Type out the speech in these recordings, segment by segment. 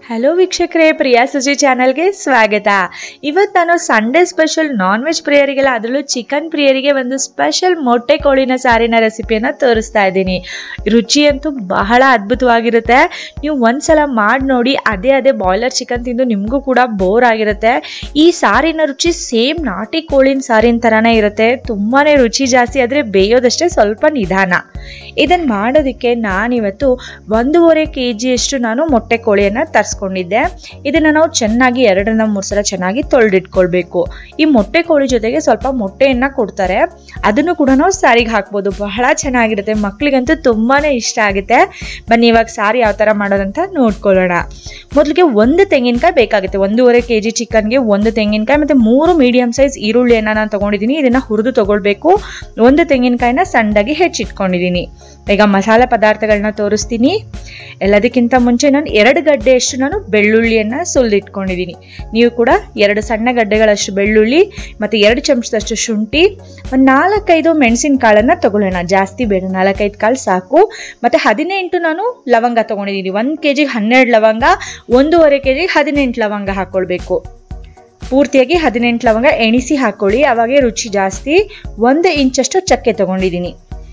hello ವೀಕ್ಷಕರೇ ಪ್ರಿಯಾ ಸುಜಿ ಚಾನಲ್ಗೆ ಸ್ವಾಗತ ಇವತ್ತು ನಾನು ಸಂಡೇ ಸ್ಪೆಷಲ್ ನಾನ್ ವೆಜ್ ಪ್ರಿಯರಿಗೆಲ್ಲ ಅದರಲ್ಲೂ ಚಿಕನ್ ಪ್ರಿಯರಿಗೆ ಒಂದು ಸ್ಪೆಷಲ್ ಮೊಟ್ಟೆ ಕೋಳಿನ ಸಾರಿನ ರೆಸಿಪಿಯನ್ನು ತೋರಿಸ್ತಾ ಇದ್ದೀನಿ ರುಚಿ ಅಂತೂ ಬಹಳ ಅದ್ಭುತವಾಗಿರುತ್ತೆ ನೀವು ಒಂದ್ಸಲ ಮಾಡಿ ನೋಡಿ ಅದೇ ಅದೇ ಬಾಯ್ಲರ್ ಚಿಕನ್ ತಿಂದು ನಿಮಗೂ ಕೂಡ ಬೋರ್ ಆಗಿರುತ್ತೆ ಈ ಸಾರಿನ ರುಚಿ ಸೇಮ್ ನಾಟಿ ಕೋಳಿನ ಸಾರಿನ ಥರನೇ ಇರುತ್ತೆ ತುಂಬಾ ರುಚಿ ಜಾಸ್ತಿ ಆದರೆ ಬೇಯೋದಷ್ಟೇ ಸ್ವಲ್ಪ ನಿಧಾನ ಇದನ್ನು ಮಾಡೋದಕ್ಕೆ ನಾನಿವತ್ತು ಒಂದೂವರೆ ಕೆ ಜಿಯಷ್ಟು ನಾನು ಮೊಟ್ಟೆ ಕೋಳಿಯನ್ನು ತರಿಸ್ಕೊಂಡಿದ್ದೆ ಇದನ್ನು ನಾವು ಚೆನ್ನಾಗಿ ಎರಡರಿಂದ ಮೂರು ಸಲ ಚೆನ್ನಾಗಿ ತೊಳೆದಿಟ್ಕೊಳ್ಬೇಕು ಈ ಮೊಟ್ಟೆ ಕೋಳಿ ಜೊತೆಗೆ ಸ್ವಲ್ಪ ಮೊಟ್ಟೆಯನ್ನು ಕೊಡ್ತಾರೆ ಅದನ್ನು ಕೂಡ ನಾವು ಸಾರಿಗೆ ಹಾಕ್ಬೋದು ಬಹಳ ಚೆನ್ನಾಗಿರುತ್ತೆ ಮಕ್ಕಳಿಗಂತೂ ತುಂಬಾ ಇಷ್ಟ ಆಗುತ್ತೆ ಬನ್ನಿ ಇವಾಗ ಸಾರಿ ಯಾವ ಥರ ಮಾಡೋದಂತ ನೋಡ್ಕೊಳ್ಳೋಣ ಮೊದಲಿಗೆ ಒಂದು ತೆಂಗಿನಕಾಯಿ ಬೇಕಾಗುತ್ತೆ ಒಂದೂವರೆ ಕೆ ಜಿ ಚಿಕನ್ಗೆ ಒಂದು ತೆಂಗಿನಕಾಯಿ ಮತ್ತು ಮೂರು ಮೀಡಿಯಂ ಸೈಜ್ ಈರುಳ್ಳಿಯನ್ನು ನಾನು ತೊಗೊಂಡಿದ್ದೀನಿ ಇದನ್ನು ಹುರಿದು ತೊಗೊಳ್ಬೇಕು ಒಂದು ತೆಂಗಿನಕಾಯಿನ ಸಣ್ಣದಾಗಿ ಹೆಚ್ಚಿಟ್ಕೊಂಡಿದ್ದೀನಿ ಈಗ ಮಸಾಲೆ ಪದಾರ್ಥಗಳನ್ನ ತೋರಿಸ್ತೀನಿ ಎಲ್ಲದಕ್ಕಿಂತ ಮುಂಚೆ ನಾನು ಎರಡು ಗಡ್ಡೆಯಷ್ಟು ನಾನು ಬೆಳ್ಳುಳ್ಳಿಯನ್ನು ಸುಲಿದಿಟ್ಕೊಂಡಿದ್ದೀನಿ ನೀವು ಕೂಡ ಎರಡು ಸಣ್ಣ ಗಡ್ಡೆಗಳಷ್ಟು ಬೆಳ್ಳುಳ್ಳಿ ಮತ್ತು ಎರಡು ಚಮಚದಷ್ಟು ಶುಂಠಿ ಒಂದು ನಾಲ್ಕೈದು ಮೆಣಸಿನಕಾಳನ್ನು ತಗೊಳ್ಳೋಣ ಜಾಸ್ತಿ ಬೇಡ ನಾಲ್ಕೈದು ಕಾಳು ಸಾಕು ಮತ್ತು ಹದಿನೆಂಟು ನಾನು ಲವಂಗ ತೊಗೊಂಡಿದ್ದೀನಿ ಒಂದು ಕೆ ಜಿಗೆ ಹನ್ನೆರಡು ಲವಂಗ ಒಂದೂವರೆ ಕೆ ಜಿಗೆ ಹದಿನೆಂಟು ಲವಂಗ ಹಾಕ್ಕೊಳ್ಬೇಕು ಪೂರ್ತಿಯಾಗಿ ಹದಿನೆಂಟು ಲವಂಗ ಎಣಿಸಿ ಹಾಕ್ಕೊಳ್ಳಿ ಅವಾಗೆ ರುಚಿ ಜಾಸ್ತಿ ಒಂದು ಇಂಚಷ್ಟು ಚಕ್ಕೆ ತೊಗೊಂಡಿದ್ದೀನಿ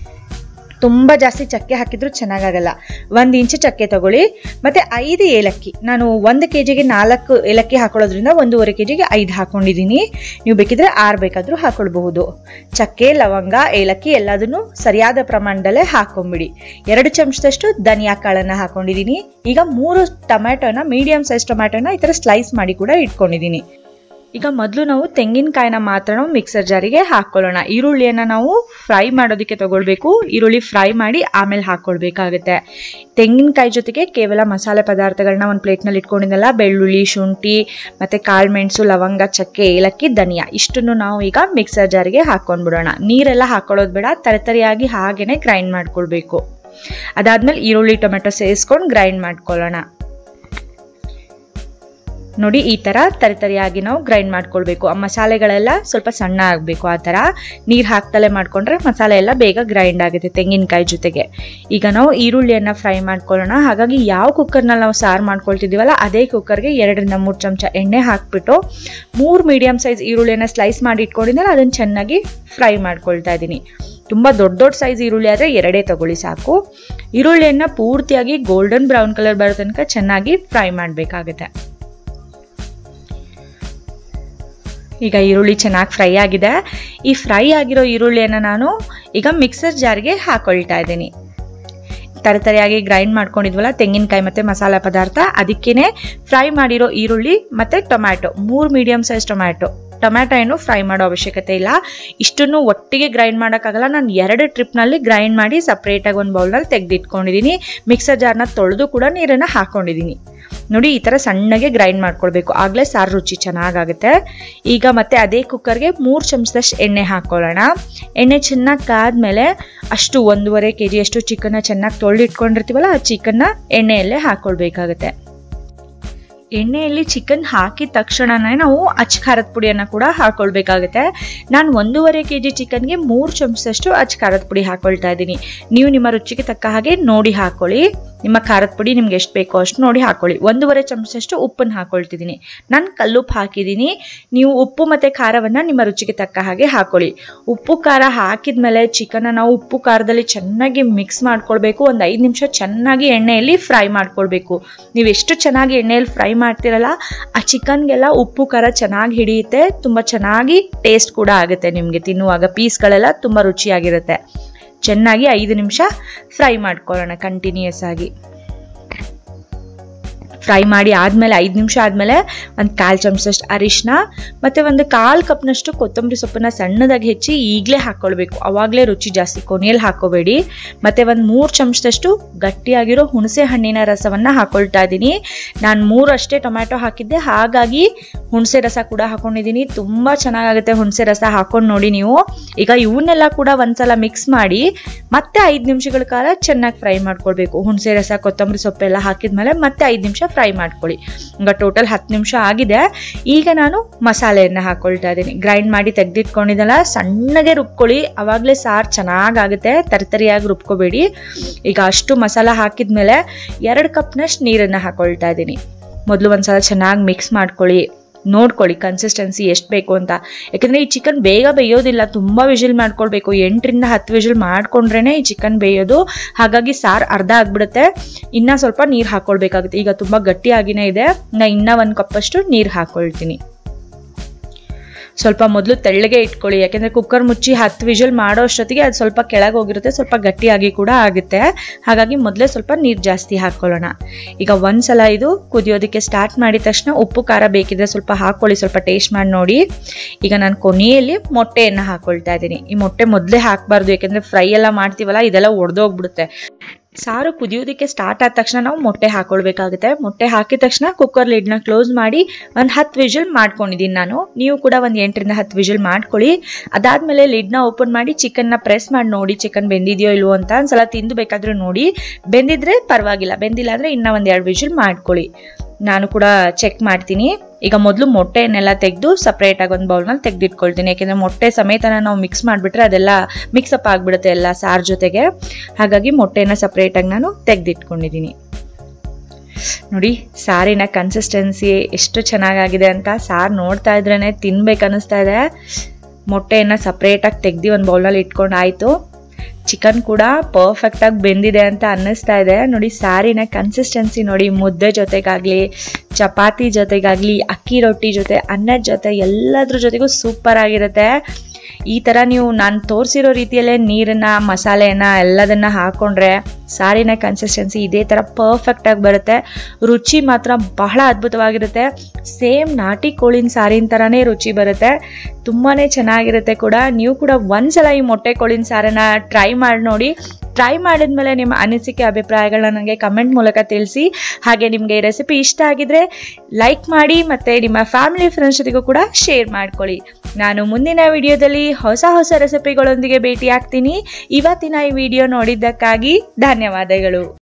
ತುಂಬ ಜಾಸ್ತಿ ಚಕ್ಕೆ ಹಾಕಿದ್ರು ಚೆನ್ನಾಗಾಗಲ್ಲ ಒಂದು ಇಂಚು ಚಕ್ಕೆ ತಗೊಳ್ಳಿ ಮತ್ತು ಐದು ಏಲಕ್ಕಿ ನಾನು ಒಂದು ಕೆ ಜಿಗೆ ನಾಲ್ಕು ಏಲಕ್ಕಿ ಹಾಕೊಳ್ಳೋದ್ರಿಂದ ಒಂದೂವರೆ ಕೆ ಜಿಗೆ ಐದು ಹಾಕ್ಕೊಂಡಿದ್ದೀನಿ ನೀವು ಬೇಕಿದ್ರೆ ಆರು ಬೇಕಾದರೂ ಹಾಕೊಳ್ಬಹುದು ಚಕ್ಕೆ ಲವಂಗ ಏಲಕ್ಕಿ ಎಲ್ಲದನ್ನು ಸರಿಯಾದ ಪ್ರಮಾಣದಲ್ಲೇ ಹಾಕೊಂಬಿಡಿ ಎರಡು ಚಮಚದಷ್ಟು ಧನಿಯಾ ಕಾಳನ್ನು ಹಾಕೊಂಡಿದ್ದೀನಿ ಈಗ ಮೂರು ಟೊಮ್ಯಾಟೊನ ಮೀಡಿಯಂ ಸೈಜ್ ಟೊಮ್ಯಾಟೊನ ಈ ಥರ ಸ್ಲೈಸ್ ಮಾಡಿ ಕೂಡ ಇಟ್ಕೊಂಡಿದ್ದೀನಿ ಈಗ ಮೊದಲು ನಾವು ತೆಂಗಿನಕಾಯಿನ ಮಾತ್ರ ನಾವು ಮಿಕ್ಸರ್ ಜಾರಿಗೆ ಹಾಕ್ಕೊಳ್ಳೋಣ ಈರುಳ್ಳಿಯನ್ನು ನಾವು ಫ್ರೈ ಮಾಡೋದಕ್ಕೆ ತಗೊಳ್ಬೇಕು ಈರುಳ್ಳಿ ಫ್ರೈ ಮಾಡಿ ಆಮೇಲೆ ಹಾಕ್ಕೊಳ್ಬೇಕಾಗುತ್ತೆ ತೆಂಗಿನಕಾಯಿ ಜೊತೆಗೆ ಕೇವಲ ಮಸಾಲೆ ಪದಾರ್ಥಗಳನ್ನ ಒಂದು ಪ್ಲೇಟ್ನಲ್ಲಿ ಇಟ್ಕೊಂಡಿದ್ದಲ್ಲ ಬೆಳ್ಳುಳ್ಳಿ ಶುಂಠಿ ಮತ್ತು ಕಾಳುಮೆಣಸು ಲವಂಗ ಚಕ್ಕೆ ಏಲಕ್ಕಿ ಧನಿಯಾ ಇಷ್ಟನ್ನು ನಾವು ಈಗ ಮಿಕ್ಸರ್ ಜಾರಿಗೆ ಹಾಕ್ಕೊಂಡ್ಬಿಡೋಣ ನೀರೆಲ್ಲ ಹಾಕೊಳ್ಳೋದು ಬೇಡ ತರತರಿಯಾಗಿ ಹಾಗೇನೆ ಗ್ರೈಂಡ್ ಮಾಡ್ಕೊಳ್ಬೇಕು ಅದಾದ್ಮೇಲೆ ಈರುಳ್ಳಿ ಟೊಮೆಟೊ ಸೇರಿಸ್ಕೊಂಡು ಗ್ರೈಂಡ್ ಮಾಡ್ಕೊಳ್ಳೋಣ ನೋಡಿ ಈ ಥರ ತರಿತರಿಯಾಗಿ ನಾವು ಗ್ರೈಂಡ್ ಮಾಡ್ಕೊಳ್ಬೇಕು ಆ ಮಸಾಲೆಗಳೆಲ್ಲ ಸ್ವಲ್ಪ ಸಣ್ಣ ಆಗಬೇಕು ಆ ಥರ ನೀರು ಹಾಕ್ತಲೇ ಮಾಡಿಕೊಂಡ್ರೆ ಮಸಾಲೆ ಎಲ್ಲ ಬೇಗ ಗ್ರೈಂಡ್ ಆಗುತ್ತೆ ತೆಂಗಿನಕಾಯಿ ಜೊತೆಗೆ ಈಗ ನಾವು ಈರುಳ್ಳಿಯನ್ನು ಫ್ರೈ ಮಾಡ್ಕೊಳ್ಳೋಣ ಹಾಗಾಗಿ ಯಾವ ಕುಕ್ಕರ್ನಲ್ಲಿ ನಾವು ಸಾರು ಮಾಡ್ಕೊಳ್ತಿದ್ದೀವಲ್ಲ ಅದೇ ಕುಕ್ಕರ್ಗೆ ಎರಡರಿಂದ ಮೂರು ಚಮಚ ಎಣ್ಣೆ ಹಾಕ್ಬಿಟ್ಟು ಮೂರು ಮೀಡಿಯಮ್ ಸೈಜ್ ಈರುಳ್ಳಿಯನ್ನು ಸ್ಲೈಸ್ ಮಾಡಿ ಇಟ್ಕೊಂಡಿದ್ದರೆ ಅದನ್ನು ಚೆನ್ನಾಗಿ ಫ್ರೈ ಮಾಡ್ಕೊಳ್ತಾ ಇದ್ದೀನಿ ತುಂಬ ದೊಡ್ಡ ದೊಡ್ಡ ಸೈಜ್ ಈರುಳ್ಳಿ ಆದರೆ ಎರಡೇ ತಗೊಳ್ಳಿ ಸಾಕು ಈರುಳ್ಳಿಯನ್ನು ಪೂರ್ತಿಯಾಗಿ ಗೋಲ್ಡನ್ ಬ್ರೌನ್ ಕಲರ್ ಬರೋ ತನಕ ಚೆನ್ನಾಗಿ ಫ್ರೈ ಮಾಡಬೇಕಾಗುತ್ತೆ ಈಗ ಈರುಳ್ಳಿ ಚೆನ್ನಾಗಿ ಫ್ರೈ ಆಗಿದೆ ಈ ಫ್ರೈ ಆಗಿರೋ ಈರುಳ್ಳಿಯನ್ನು ನಾನು ಈಗ ಮಿಕ್ಸರ್ ಜಾರ್ಗೆ ಹಾಕೊಳ್ತಾ ಇದ್ದೀನಿ ತರತರಿಯಾಗಿ ಗ್ರೈಂಡ್ ಮಾಡ್ಕೊಂಡಿದ್ವಲ್ಲ ತೆಂಗಿನಕಾಯಿ ಮತ್ತು ಮಸಾಲೆ ಪದಾರ್ಥ ಅದಕ್ಕೇ ಫ್ರೈ ಮಾಡಿರೋ ಈರುಳ್ಳಿ ಮತ್ತು ಟೊಮ್ಯಾಟೊ ಮೂರು ಮೀಡಿಯಮ್ ಸೈಜ್ ಟೊಮ್ಯಾಟೊ ಟೊಮ್ಯಾಟೊ ಏನು ಫ್ರೈ ಮಾಡೋ ಅವಶ್ಯಕತೆ ಇಲ್ಲ ಇಷ್ಟನ್ನು ಒಟ್ಟಿಗೆ ಗ್ರೈಂಡ್ ಮಾಡೋಕ್ಕಾಗಲ್ಲ ನಾನು ಎರಡು ಟ್ರಿಪ್ನಲ್ಲಿ ಗ್ರೈಂಡ್ ಮಾಡಿ ಸಪ್ರೇಟಾಗಿ ಒಂದು ಬೌಲ್ನಲ್ಲಿ ತೆಗೆದಿಟ್ಕೊಂಡಿದ್ದೀನಿ ಮಿಕ್ಸರ್ ಜಾರ್ನ ತೊಳೆದು ಕೂಡ ನೀರನ್ನು ಹಾಕ್ಕೊಂಡಿದ್ದೀನಿ ನೋಡಿ ಈ ಥರ ಸಣ್ಣಗೆ ಗ್ರೈಂಡ್ ಮಾಡ್ಕೊಳ್ಬೇಕು ಆಗಲೇ ಸಾರು ರುಚಿ ಚೆನ್ನಾಗಾಗುತ್ತೆ ಈಗ ಮತ್ತೆ ಅದೇ ಕುಕ್ಕರ್ಗೆ ಮೂರು ಚಮಚದಷ್ಟು ಎಣ್ಣೆ ಹಾಕ್ಕೊಳ್ಳೋಣ ಎಣ್ಣೆ ಚೆನ್ನಾಗಿ ಕಾದ್ಮೇಲೆ ಅಷ್ಟು ಒಂದೂವರೆ ಕೆ ಜಿಯಷ್ಟು ಚಿಕನ್ನ ಚೆನ್ನಾಗಿ ತೊಳೆದಿಟ್ಕೊಂಡಿರ್ತೀವಲ್ಲ ಆ ಚಿಕನ್ನ ಎಣ್ಣೆಯಲ್ಲೇ ಹಾಕ್ಕೊಳ್ಬೇಕಾಗತ್ತೆ ಎಣ್ಣೆಯಲ್ಲಿ ಚಿಕನ್ ಹಾಕಿದ ತಕ್ಷಣನೇ ನಾವು ಅಚ್ ಖಾರದ ಪುಡಿಯನ್ನು ಕೂಡ ಹಾಕೊಳ್ಬೇಕಾಗುತ್ತೆ ನಾನು ಒಂದೂವರೆ ಕೆ ಜಿ ಚಿಕನ್ಗೆ ಮೂರು ಚಮಚದಷ್ಟು ಅಚ್ ಖಾರದ ಪುಡಿ ಹಾಕೊಳ್ತಾ ಇದ್ದೀನಿ ನೀವು ನಿಮ್ಮ ರುಚಿಗೆ ತಕ್ಕ ಹಾಗೆ ನೋಡಿ ಹಾಕೊಳ್ಳಿ ನಿಮ್ಮ ಖಾರದ ಪುಡಿ ನಿಮ್ಗೆ ಎಷ್ಟು ಬೇಕೋ ಅಷ್ಟು ನೋಡಿ ಹಾಕೊಳ್ಳಿ ಒಂದೂವರೆ ಚಮಚದಷ್ಟು ಉಪ್ಪನ್ನು ಹಾಕೊಳ್ತಿದ್ದೀನಿ ನಾನು ಕಲ್ಲುಪ್ಪು ಹಾಕಿದ್ದೀನಿ ನೀವು ಉಪ್ಪು ಮತ್ತು ಖಾರವನ್ನು ನಿಮ್ಮ ರುಚಿಗೆ ತಕ್ಕ ಹಾಗೆ ಹಾಕೊಳ್ಳಿ ಉಪ್ಪು ಖಾರ ಹಾಕಿದ್ಮೇಲೆ ಚಿಕನ್ನ ನಾವು ಉಪ್ಪು ಖಾರದಲ್ಲಿ ಚೆನ್ನಾಗಿ ಮಿಕ್ಸ್ ಮಾಡ್ಕೊಳ್ಬೇಕು ಒಂದು ಐದು ನಿಮಿಷ ಚೆನ್ನಾಗಿ ಎಣ್ಣೆಯಲ್ಲಿ ಫ್ರೈ ಮಾಡ್ಕೊಳ್ಬೇಕು ನೀವು ಎಷ್ಟು ಚೆನ್ನಾಗಿ ಎಣ್ಣೆಯಲ್ಲಿ ಫ್ರೈ ಮಾಡ್ತಿರಲ್ಲ ಆ ಚಿಕನ್ಗೆಲ್ಲ ಉಪ್ಪು ಖಾರ ಚೆನ್ನಾಗಿ ಹಿಡಿಯುತ್ತೆ ತುಂಬ ಚೆನ್ನಾಗಿ ಟೇಸ್ಟ್ ಕೂಡ ಆಗುತ್ತೆ ನಿಮಗೆ ತಿನ್ನುವಾಗ ಪೀಸ್ಗಳೆಲ್ಲ ತುಂಬ ರುಚಿಯಾಗಿರುತ್ತೆ ಚೆನ್ನಾಗಿ ಐದು ನಿಮಿಷ ಫ್ರೈ ಮಾಡ್ಕೊಳ್ಳೋಣ ಕಂಟಿನ್ಯೂಸ್ ಆಗಿ ಫ್ರೈ ಮಾಡಿ ಆದಮೇಲೆ ಐದು ನಿಮಿಷ ಆದಮೇಲೆ ಒಂದು ಕಾಲು ಚಮಚದಷ್ಟು ಅರಿಶಿನ ಮತ್ತು ಒಂದು ಕಾಲು ಕಪ್ನಷ್ಟು ಕೊತ್ತಂಬರಿ ಸೊಪ್ಪನ್ನ ಸಣ್ಣದಾಗಿ ಹೆಚ್ಚಿ ಈಗಲೇ ಹಾಕ್ಕೊಳ್ಬೇಕು ಆವಾಗಲೇ ರುಚಿ ಜಾಸ್ತಿ ಕೊನೆಯಲ್ಲಿ ಹಾಕೋಬೇಡಿ ಮತ್ತು ಒಂದು ಮೂರು ಚಮಚದಷ್ಟು ಗಟ್ಟಿಯಾಗಿರೋ ಹುಣಸೆ ಹಣ್ಣಿನ ರಸವನ್ನು ಹಾಕೊಳ್ತಾ ಇದ್ದೀನಿ ನಾನು ಮೂರು ಅಷ್ಟೇ ಟೊಮ್ಯಾಟೊ ಹಾಕಿದ್ದೆ ಹಾಗಾಗಿ ಹುಣಸೆ ರಸ ಕೂಡ ಹಾಕೊಂಡಿದ್ದೀನಿ ತುಂಬ ಚೆನ್ನಾಗಾಗುತ್ತೆ ಹುಣಸೆ ರಸ ಹಾಕೊಂಡು ನೋಡಿ ನೀವು ಈಗ ಇವನ್ನೆಲ್ಲ ಕೂಡ ಒಂದ್ಸಲ ಮಿಕ್ಸ್ ಮಾಡಿ ಮತ್ತೆ ಐದು ನಿಮಿಷಗಳ ಕಾಲ ಚೆನ್ನಾಗಿ ಫ್ರೈ ಮಾಡ್ಕೊಳ್ಬೇಕು ಹುಣಸೆ ರಸ ಕೊತ್ತಂಬರಿ ಸೊಪ್ಪೆಲ್ಲ ಹಾಕಿದ್ಮೇಲೆ ಮತ್ತೆ ಐದು ನಿಮಿಷ ಫ್ರೈ ಮಾಡ್ಕೊಳ್ಳಿ ಈಗ ಟೋಟಲ್ ಹತ್ತು ನಿಮಿಷ ಆಗಿದೆ ಈಗ ನಾನು ಮಸಾಲೆಯನ್ನು ಹಾಕೊಳ್ತಾ ಇದ್ದೀನಿ ಗ್ರೈಂಡ್ ಮಾಡಿ ತೆಗೆದಿಟ್ಕೊಂಡಿದ್ದಲ್ಲ ಸಣ್ಣಗೆ ರುಬ್ಕೊಳ್ಳಿ ಅವಾಗಲೇ ಸಾರು ಚೆನ್ನಾಗಾಗುತ್ತೆ ತರಿತರಿಯಾಗಿ ರುಬ್ಕೋಬೇಡಿ ಈಗ ಅಷ್ಟು ಮಸಾಲ ಹಾಕಿದ್ಮೇಲೆ ಎರಡು ಕಪ್ನಷ್ಟು ನೀರನ್ನು ಹಾಕೊಳ್ತಾ ಇದ್ದೀನಿ ಮೊದಲು ಒಂದ್ಸಲ ಚೆನ್ನಾಗಿ ಮಿಕ್ಸ್ ಮಾಡ್ಕೊಳ್ಳಿ ನೋಡ್ಕೊಳ್ಳಿ ಕನ್ಸಿಸ್ಟೆನ್ಸಿ ಎಷ್ಟು ಬೇಕು ಅಂತ ಯಾಕಂದರೆ ಈ ಚಿಕನ್ ಬೇಗ ಬೇಯೋದಿಲ್ಲ ತುಂಬ ವಿಜಿಲ್ ಮಾಡ್ಕೊಳ್ಬೇಕು ಎಂಟರಿಂದ ಹತ್ತು ವಿಜಿಲ್ ಮಾಡ್ಕೊಂಡ್ರೇ ಈ ಚಿಕನ್ ಬೇಯೋದು ಹಾಗಾಗಿ ಸಾರು ಅರ್ಧ ಆಗ್ಬಿಡುತ್ತೆ ಇನ್ನೂ ಸ್ವಲ್ಪ ನೀರು ಹಾಕ್ಕೊಳ್ಬೇಕಾಗುತ್ತೆ ಈಗ ತುಂಬ ಗಟ್ಟಿಯಾಗಿನೇ ಇದೆ ನಾ ಇನ್ನೂ ಒಂದು ಕಪ್ಪಷ್ಟು ನೀರು ಹಾಕ್ಕೊಳ್ತೀನಿ ಸ್ವಲ್ಪ ಮೊದಲು ತೆಳ್ಳಗೆ ಇಟ್ಕೊಳ್ಳಿ ಯಾಕೆಂದರೆ ಕುಕ್ಕರ್ ಮುಚ್ಚಿ ಹತ್ತು ವಿಜಲ್ ಮಾಡೋ ಅಷ್ಟೊತ್ತಿಗೆ ಅದು ಸ್ವಲ್ಪ ಕೆಳಗೆ ಹೋಗಿರುತ್ತೆ ಸ್ವಲ್ಪ ಗಟ್ಟಿಯಾಗಿ ಕೂಡ ಆಗುತ್ತೆ ಹಾಗಾಗಿ ಮೊದಲೇ ಸ್ವಲ್ಪ ನೀರು ಜಾಸ್ತಿ ಹಾಕ್ಕೊಳ್ಳೋಣ ಈಗ ಒಂದ್ಸಲ ಇದು ಕುದಿಯೋದಕ್ಕೆ ಸ್ಟಾರ್ಟ್ ಮಾಡಿದ ತಕ್ಷಣ ಉಪ್ಪು ಖಾರ ಬೇಕಿದ್ರೆ ಸ್ವಲ್ಪ ಹಾಕ್ಕೊಳ್ಳಿ ಸ್ವಲ್ಪ ಟೇಸ್ಟ್ ಮಾಡಿ ನೋಡಿ ಈಗ ನಾನು ಕೊನೆಯಲ್ಲಿ ಮೊಟ್ಟೆಯನ್ನು ಹಾಕ್ಕೊಳ್ತಾ ಇದ್ದೀನಿ ಈ ಮೊಟ್ಟೆ ಮೊದಲೇ ಹಾಕಬಾರ್ದು ಯಾಕೆಂದರೆ ಫ್ರೈ ಎಲ್ಲ ಮಾಡ್ತೀವಲ್ಲ ಇದೆಲ್ಲ ಒಡೆದೋಗ್ಬಿಡುತ್ತೆ ಸಾರು ಕುದಿಯೋದಕ್ಕೆ ಸ್ಟಾರ್ಟ್ ಆದ ತಕ್ಷಣ ನಾವು ಮೊಟ್ಟೆ ಹಾಕೊಳ್ಬೇಕಾಗುತ್ತೆ ಮೊಟ್ಟೆ ಹಾಕಿದ ತಕ್ಷಣ ಕುಕ್ಕರ್ ಲಿಡ್ನ ಕ್ಲೋಸ್ ಮಾಡಿ ಒಂದು ಹತ್ತು ವಿಜಿಲ್ ಮಾಡ್ಕೊಂಡಿದ್ದೀನಿ ನಾನು ನೀವು ಕೂಡ ಒಂದು ಎಂಟರಿಂದ ಹತ್ತು ವಿಜಿಲ್ ಮಾಡ್ಕೊಳ್ಳಿ ಅದಾದಮೇಲೆ ಲಿಡ್ನ ಓಪನ್ ಮಾಡಿ ಚಿಕನ್ನ ಪ್ರೆಸ್ ಮಾಡಿ ನೋಡಿ ಚಿಕನ್ ಬೆಂದಿದೆಯೋ ಇಲ್ವೋ ಅಂತ ಒಂದ್ಸಲ ತಿಂದು ಬೇಕಾದರೂ ನೋಡಿ ಬೆಂದಿದ್ರೆ ಪರವಾಗಿಲ್ಲ ಬೆಂದಿಲ್ಲ ಅಂದರೆ ಇನ್ನೂ ಒಂದು ಎರಡು ವಿಜಿಲ್ ಮಾಡ್ಕೊಳ್ಳಿ ನಾನು ಕೂಡ ಚೆಕ್ ಮಾಡ್ತೀನಿ ಈಗ ಮೊದಲು ಮೊಟ್ಟೆಯನ್ನೆಲ್ಲ ತೆಗೆದು ಸಪ್ರೇಟಾಗಿ ಒಂದು ಬೌಲ್ನಲ್ಲಿ ತೆಗೆದಿಟ್ಕೊಳ್ತೀನಿ ಯಾಕೆಂದರೆ ಮೊಟ್ಟೆ ಸಮೇತನ ನಾವು ಮಿಕ್ಸ್ ಮಾಡಿಬಿಟ್ರೆ ಅದೆಲ್ಲ ಮಿಕ್ಸಪ್ ಆಗಿಬಿಡುತ್ತೆ ಎಲ್ಲ ಸಾರು ಜೊತೆಗೆ ಹಾಗಾಗಿ ಮೊಟ್ಟೆನ ಸಪ್ರೇಟಾಗಿ ನಾನು ತೆಗೆದಿಟ್ಕೊಂಡಿದ್ದೀನಿ ನೋಡಿ ಸಾರಿನ ಕನ್ಸಿಸ್ಟೆನ್ಸಿ ಎಷ್ಟು ಚೆನ್ನಾಗಾಗಿದೆ ಅಂತ ಸಾರು ನೋಡ್ತಾ ಇದ್ರೇ ತಿನ್ಬೇಕು ಅನ್ನಿಸ್ತಾ ಇದೆ ಮೊಟ್ಟೆಯನ್ನು ಸಪ್ರೇಟಾಗಿ ತೆಗ್ದು ಒಂದು ಬೌಲಲ್ಲಿ ಇಟ್ಕೊಂಡು ಆಯಿತು ಚಿಕನ್ ಕೂಡ ಪರ್ಫೆಕ್ಟಾಗಿ ಬೆಂದಿದೆ ಅಂತ ಅನ್ನಿಸ್ತಾ ಇದೆ ನೋಡಿ ಸಾರಿನ ಕನ್ಸಿಸ್ಟೆನ್ಸಿ ನೋಡಿ ಮುದ್ದೆ ಜೊತೆಗಾಗಲಿ ಚಪಾತಿ ಜೊತೆಗಾಗಲಿ ಅಕ್ಕಿ ರೊಟ್ಟಿ ಜೊತೆ ಅನ್ನದ ಜೊತೆ ಎಲ್ಲದ್ರ ಜೊತೆಗೂ ಸೂಪರ್ ಆಗಿರುತ್ತೆ ಈ ಥರ ನೀವು ನಾನು ತೋರಿಸಿರೋ ರೀತಿಯಲ್ಲೇ ನೀರನ್ನ ಮಸಾಲೆನ ಎಲ್ಲದನ್ನ ಹಾಕ್ಕೊಂಡ್ರೆ ಸಾರಿನ ಕನ್ಸಿಸ್ಟೆನ್ಸಿ ಇದೇ ಥರ ಪರ್ಫೆಕ್ಟಾಗಿ ಬರುತ್ತೆ ರುಚಿ ಮಾತ್ರ ಬಹಳ ಅದ್ಭುತವಾಗಿರುತ್ತೆ ಸೇಮ್ ನಾಟಿ ಕೋಳಿನ ಸಾರಿನ ಥರನೇ ರುಚಿ ಬರುತ್ತೆ ತುಂಬಾ ಚೆನ್ನಾಗಿರುತ್ತೆ ಕೂಡ ನೀವು ಕೂಡ ಒಂದ್ಸಲ ಈ ಮೊಟ್ಟೆ ಕೋಳಿನ ಸಾರನ್ನ ಟ್ರೈ ಮಾಡಿ ನೋಡಿ ಟ್ರೈ ಮಾಡಿದ್ಮೇಲೆ ನಿಮ್ಮ ಅನಿಸಿಕೆ ಅಭಿಪ್ರಾಯಗಳನ್ನ ನನಗೆ ಕಮೆಂಟ್ ಮೂಲಕ ತಿಳಿಸಿ ಹಾಗೆ ನಿಮಗೆ ಈ ರೆಸಿಪಿ ಇಷ್ಟ ಆಗಿದ್ರೆ ಲೈಕ್ ಮಾಡಿ ಮತ್ತು ನಿಮ್ಮ ಫ್ಯಾಮಿಲಿ ಫ್ರೆಂಡ್ಸ್ ಜೊತೆಗೂ ಕೂಡ ಶೇರ್ ಮಾಡ್ಕೊಳ್ಳಿ ನಾನು ಮುಂದಿನ ವಿಡಿಯೋದಲ್ಲಿ ಹೊಸ ಹೊಸ ರೆಸಿಪಿಗಳೊಂದಿಗೆ ಭೇಟಿ ಆಗ್ತೀನಿ ಇವತ್ತಿನ ಈ ವಿಡಿಯೋ ನೋಡಿದ್ದಕ್ಕಾಗಿ ಧನ್ಯವಾದಗಳು